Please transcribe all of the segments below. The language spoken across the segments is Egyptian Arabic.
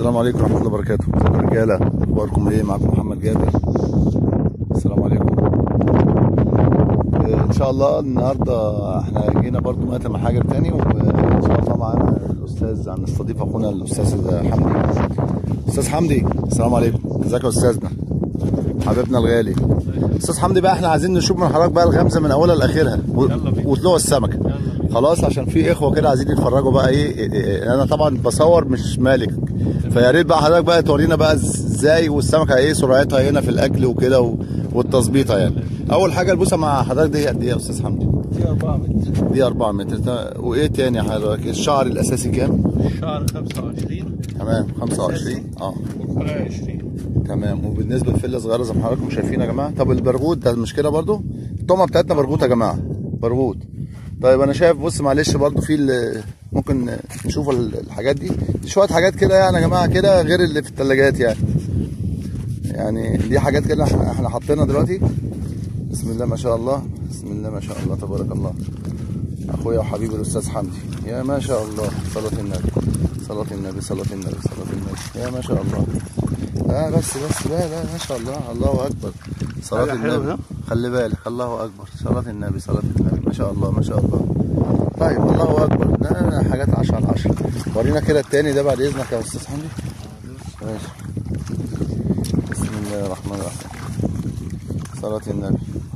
السلام عليكم ورحمة الله وبركاته ازيكم يا رجالة اخباركم ايه معاكم محمد جابر السلام عليكم آه، ان شاء الله النهارده احنا جينا برضو مقدم حاجة تاني وان شاء الله معانا الاستاذ هنستضيف اخونا الاستاذ حمدي استاذ حمدي السلام عليكم ازيك يا استاذنا حبيبنا الغالي استاذ حمدي بقى احنا عايزين نشوف من حضرتك بقى الغمزه من اولها لاخرها و- يلا بينا. وطلوع السمكه يلا بينا. خلاص عشان في اخوه كده عايزين يتفرجوا بقى ايه, إيه, إيه انا طبعا بصور مش مالك فيا ريت بقى حضرتك بقى تورينا بقى ازاي والسمكه ايه سرعتها هنا في الاكل وكده و- والتظبيطه يعني اول حاجه البوسه مع حضرتك دي قد ايه يا استاذ حمدي دي 4 متر دي 4 متر تا- وايه تاني يا حضرتك الشعر الاساسي كام الشعر 25 تمام 25 اه والقناة 20 تمام وبالنسبه للفله صغيره زي ما حضراتكم شايفين يا جماعه طب البرغوث ده مش كده برضو الطعمه بتاعتنا برغوث يا جماعه برغوث طيب انا شايف بص معلش برضو في ال- ممكن نشوف ال- الحاجات دي دي شويه حاجات كده يعني يا جماعه كده غير اللي في الثلاجات يعني يعني دي حاجات كده احنا احنا حاطينها دلوقتي بسم الله ما شاء الله بسم الله ما شاء الله تبارك الله اخويا وحبيبي الاستاذ حمدي يا ما شاء الله صلاه النبي صلاه النبي صلاه النبي صلاه النبي يا ما شاء الله لا بس بس لا لا ما شاء الله الله اكبر صلاه حاجة حلوة، النبي ها؟ خلي بالك الله اكبر صلاه النبي صلاه النبي ما شاء الله ما شاء الله طيب الله اكبر لا لا حاجات 10 على 10 ورينا كده التاني ده بعد اذنك يا استاذ حمدي ماشي بسم الله الرحمن الرحيم صلاة النبي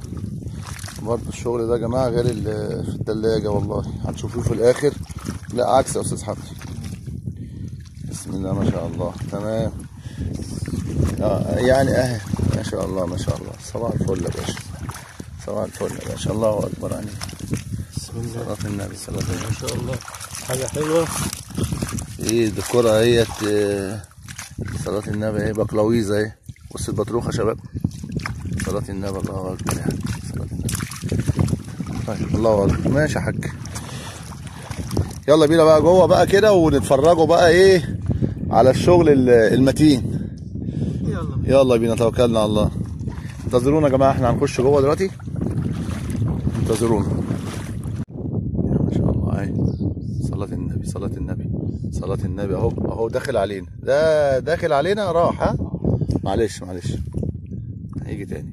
برضه الشغل ده يا جماعة غير اللي في التلاجة والله هتشوفوه في الآخر لا عكس يا أستاذ حمدي بسم الله ما شاء الله تمام آه يعني أهي ما شاء الله ما شاء الله صباح الفل يا باشا صباح الفل يا باشا الله أكبر عليك بسم الله صلاة النبي صلاة النبي ما شاء الله حاجة حلوة ايه دي الكرة اهيت آه، صلاة النبي اهي بقلاويزة اهي بص البطروخة يا شباب صلاة النبي الله أكبر يعني صلاة النبي طيب الله أكبر ماشي يا حاج يلا بينا بقى جوه بقى كده ونتفرجوا بقى ايه على الشغل ال- المتين يلا يلا بينا توكلنا على الله انتظرونا يا جماعة احنا هنخش جوه دلوقتي انتظرونا يا ما شاء الله اهي صلاة النبي صلاة النبي صلاة النبي اهو اهو داخل علينا ده داخل علينا راح ها معلش معلش هيجي تاني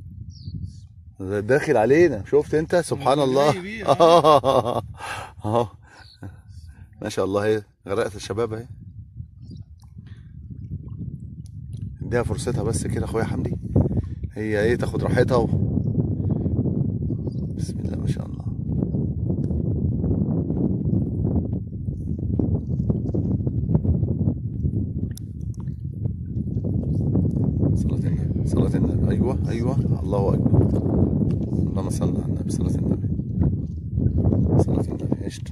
ده داخل علينا شفت انت سبحان الله جاي بيه، اهو ما شاء الله اهي غرقت الشباب اهي اديها فرصتها بس كده اخويا حمدي هي ايه تاخد راحتها و... بسم الله ما شاء الله صلاة النبي صلاة النبي ايوه ايوه الله اكبر اللهم صل على النبي صلاة النبي صلاة النبي قشطة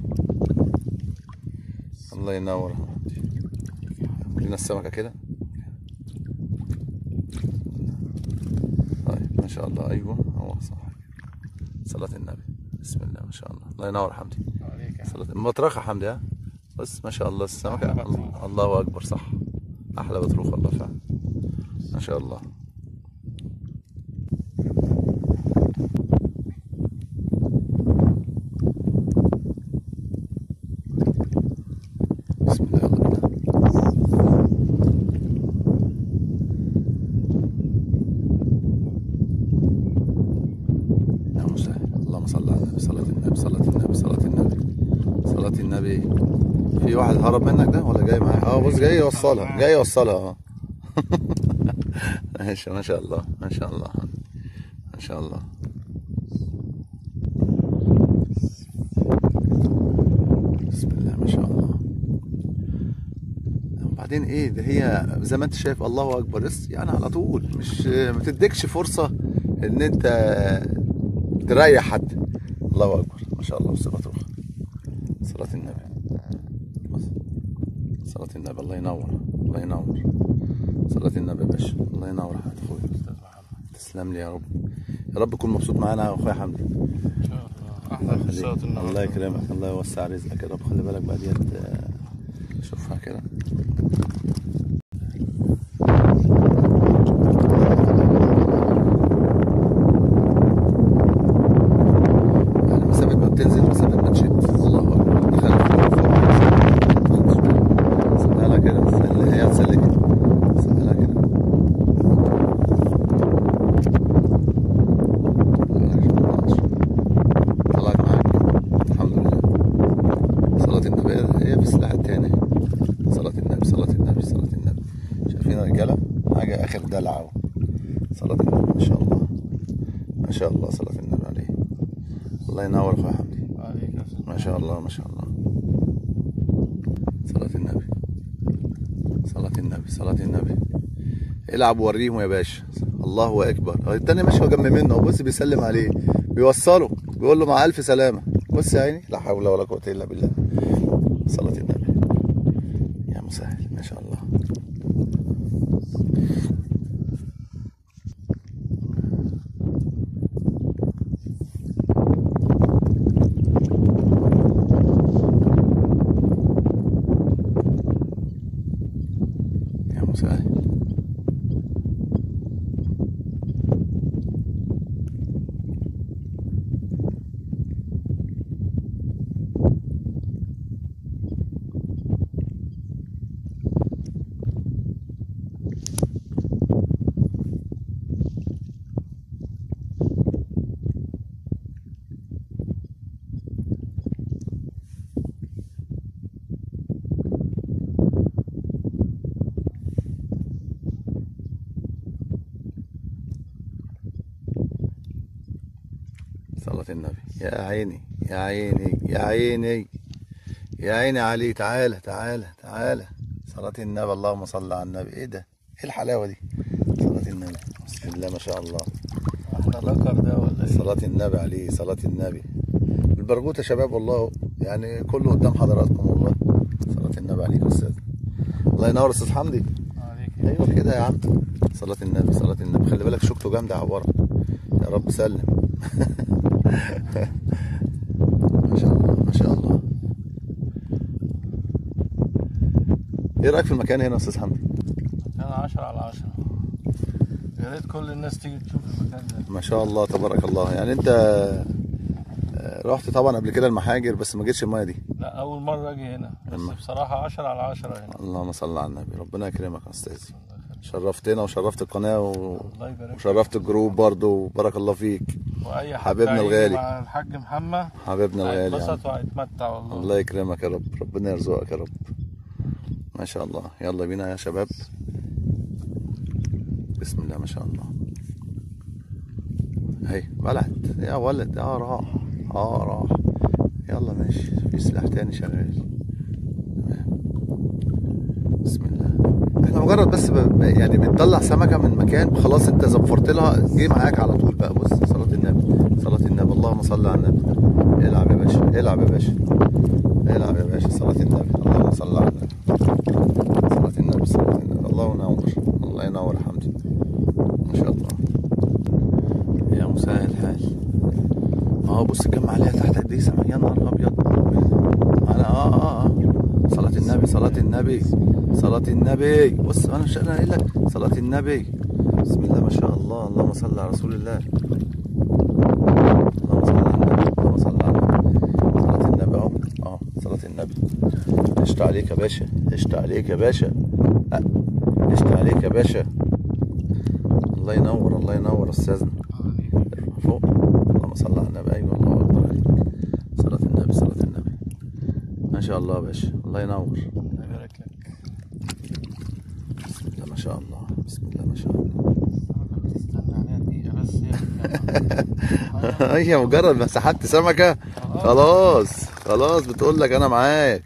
الله ينور يا حبيبي. لنا السمكة كده طيب ما شاء الله ايوه هو صح صلاة النبي بسم الله ما شاء الله الله ينور حمدي عليك يا صلاة مطرقة حمدي ها بس ما شاء الله السمكة أحلى بطروخ. الله اكبر صح احلى بطروخ والله فعلا ما شاء الله بسم الله يلا بينا يا مسهل اللهم صل على النبي صلاة النبي صلاة النبي صلاة النبي صلاة النبي في واحد هرب منك ده ولا جاي معايا اه بص جاي يوصلها جاي يوصلها اه ماشي ما شاء الله ما شاء الله ما شاء الله بسم الله ما شاء الله وبعدين ايه ده هي زي ما انت شايف الله اكبر بس يعني على طول مش ما تديكش فرصه ان انت تريح حد الله اكبر ما شاء الله والصلاه والسلام صلاه النبي صلاه النبي الله ينور الله ينور صلاه النبي يا باشا الله ينور يا حبيبي اخويا تسلم لي يا رب يا رب تكون مبسوط معانا يا اخويا حمدي ان شاء الله احلى يخليك. فرصات النهارده الله يكرمك الله يوسع رزقك يا رب خلي بالك بقى ديت آه، شوفها كده يعني مسافة ما بتنزل مسافة ما تشد الله أكبر دخلت في الفوق. سيبها لها كده اللي هي صلاة النبي ما شاء الله ما شاء الله صلاة النبي عليه الله ينور اخويا حمدي عليك يا سيدي. ما شاء الله ما شاء الله صلاة النبي صلاة النبي صلاة النبي العب وريهم يا باشا الله اكبر هو التاني ماشي هو جنب منه بص بيسلم عليه بيوصله بيقول له مع الف سلامه بص يا عيني لا حول ولا قوه الا بالله صلاة النبي يا مسهل ما شاء الله يا مسهل صلاة النبي يا عيني يا عيني يا عيني يا عيني علي تعالى تعالى تعالى صلاة النبي اللهم صل على النبي ايه ده ايه الحلاوة دي صلاة النبي بسم الله ما شاء الله احنا لكر ده ولا ايه؟ صلاة النبي عليه صلاة النبي البرغوث يا شباب والله يعني كله قدام حضراتكم والله صلاة النبي عليك يا استاذ الله ينور استاذ حمدي عليك ايوه كده يا عم صلاة النبي صلاة النبي خلي بالك شوكته جامدة يا عبارة يا رب سلم ما شاء الله ما شاء الله ايه رايك في المكان هنا يا استاذ حمدي انا 10 على 10 يا ريت كل الناس تيجي تشوف المكان ده ما شاء الله تبارك الله يعني انت آه، رحت طبعا قبل كده المحاجر بس ما جيتش المايه دي لا اول مره اجي هنا بس أما. بصراحه 10 على 10 هنا اللهم صل على النبي ربنا يكرمك يا استاذي شرفتنا وشرفت القناه و... الله يبارك فيك. وشرفت الجروب برضه وبارك الله فيك واي حد حبيبنا هيجي الغالي. مع الحاج محمد حبيبنا الغالي يعني. هيتبسط وهيتمتع والله الله يكرمك يا رب ربنا يرزقك يا رب ما شاء الله يلا بينا يا شباب بسم الله ما شاء الله هي بلعت يا ولد اه راح اه راح يلا ماشي في سلاح تاني شغال تمام. بسم الله احنا مجرد بس ب... ب- يعني بتطلع سمكه من مكان خلاص انت زفرت لها جه معاك على طول بقى بص صلاه النبي صلاه النبي اللهم صل على النبي العب يا باشا العب يا باشا العب يا باشا صلاة النبي اللهم صل على النبي صلاة النبي صلاة النبي الله ينور الله ينور يا حمدي ما شاء الله يا مسهل الحال اه بص جمع عليها تحت قد ايه سمع يا نهار ابيض انا اه اه اه صلاة النبي صلاة النبي صلاة النبي بص انا مش انا قايل لك صلاة النبي بسم الله ما شاء الله اللهم صل على رسول الله اللهم صل على النبي اللهم صل على النبي صلاة النبي اهو اه صلاة النبي قشطة عليك يا باشا قشطة عليك يا باشا أه، قشطة عليك يا باشا الله ينور الله ينور استاذنا ارفع فوق اللهم صل على النبي ايوه الله اكبر عليك صلاة النبي صلاة النبي ما شاء الله يا باشا الله ينور الله يبارك لك بسم الله ما شاء الله بسم الله ما شاء الله تستنى عليها دقيقه بس هي هي مجرد ما سحبت سمكة خلاص خلاص بتقول لك انا معاك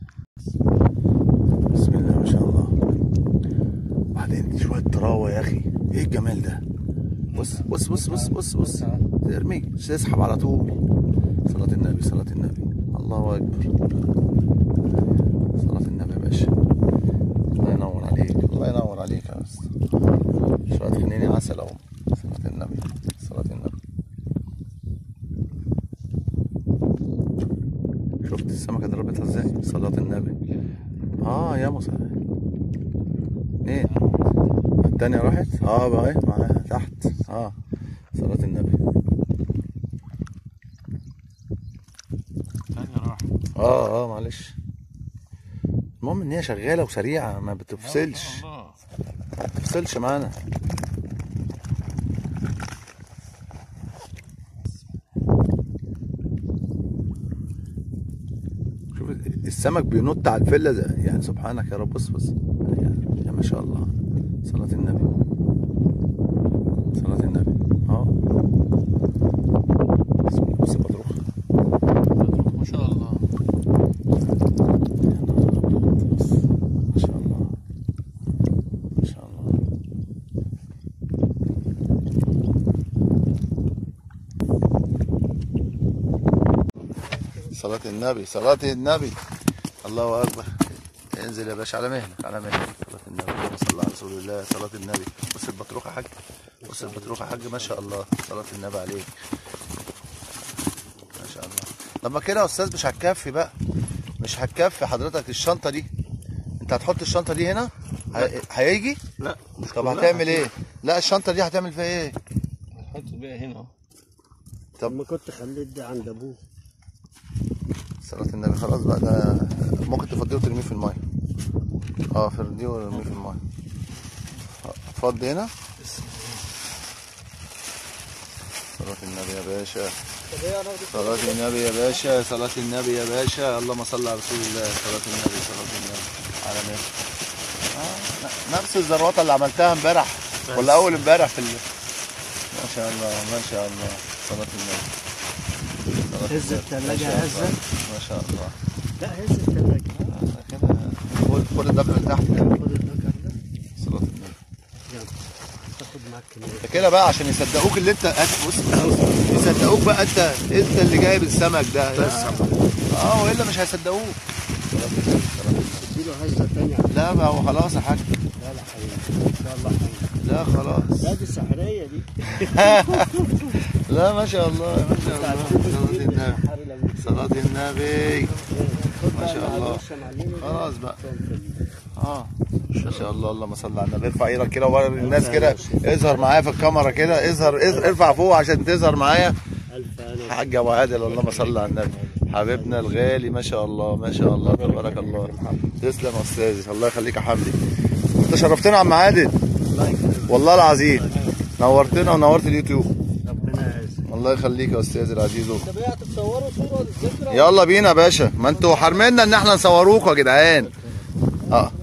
بسم الله ما شاء الله بعدين شوية طراوة يا اخي ايه الجمال ده بص بص بص بص بص بص ترمي تسحب على طول صلاة النبي صلاة النبي الله اكبر صلاة النبي يا باشا الله ينور عليك الله ينور عليك يا بس شوية خليني عسل اهو صلاة النبي صلاة النبي شفت السمكة ضربتها ازاي صلاة النبي اه يا مسهل ايه التانية راحت اه بقى ايه معاها تحت اه صلاة النبي ثانيه راحت اه اه معلش المهم ان هي شغالة وسريعة ما بتفصلش الله ما بتفصلش معانا شوف السمك بينط على الفله زي- يعني سبحانك يا رب بص بص يا- يا ما شاء الله صلاة النبي صلاة النبي صلاة النبي الله أكبر انزل يا باشا على مهلك على مهلك صلاة النبي اللهم صل على رسول الله صلاة النبي بص البطروخة يا حاج بص البطروخة يا حاج ما شاء الله صلاة النبي عليك ما شاء الله لما كده يا استاذ مش هتكفي بقى مش هتكفي حضرتك الشنطة دي انت هتحط الشنطة دي هنا هي- هيجي لا مش طب كلها هتعمل ايه لا الشنطة دي هتعمل فيها ايه حط بيها هنا اهو طب ما كنت خليت ده عند ابوه صلاة النبي خلاص بقى ده ممكن تفضيه وترميه في المية اه فرديه وارميه في المية فضي هنا صلاة النبي يا باشا صلاة النبي يا باشا صلاة النبي يا باشا اللهم صل على رسول الله صلاة النبي صلاة النبي على مهلك آه ن- نفس الزروطة اللي عملتها امبارح ولا أول امبارح في ال... ما شاء الله ما شاء الله صلاة النبي صلاة هز النبي. ما التلاجة شاء هزة. الله. ما شاء الله لا هز التلاجة كده خد خد الدكر اللي تحت ده خد الدكر ده صلاة النبي يلا تاخد معاك كمية ده كده بقى عشان يصدقوك اللي انت هات- بص يصدقوك بقى انت انت اللي جايب السمك ده لا. اه والا مش هيصدقوك اديله هزة تانية لا بقى هو خلاص يا حاج لا لا حبيبي ان شاء الله حبيبي لا خلاص لا دي سحرية دي لا ما شاء الله ما شاء الله صلاة النبي صلاة النبي ما شاء الله. خلاص بقى اه ما شاء الله اللهم صل على النبي ارفع ايدك كده ووري الناس كده اظهر معايا في الكاميرا كده اظهر اظهر- ارفع فوق عشان تظهر معايا ألف أنا حاج ابو عادل اللهم صل على النبي حبيبنا الغالي ما شاء الله ما شاء الله تبارك الله تسلم يا استاذي الله يخليك يا حمدي انت شرفتنا يا عم عادل الله يكرمك والله العظيم نورتنا ونورت اليوتيوب ربنا يعزك الله يخليك يا استاذي العزيز طب ايه هتتصوروا صورة للذكرى يلا بينا يا باشا ما انتوا حارميننا ان احنا نصوروكوا يا جدعان اه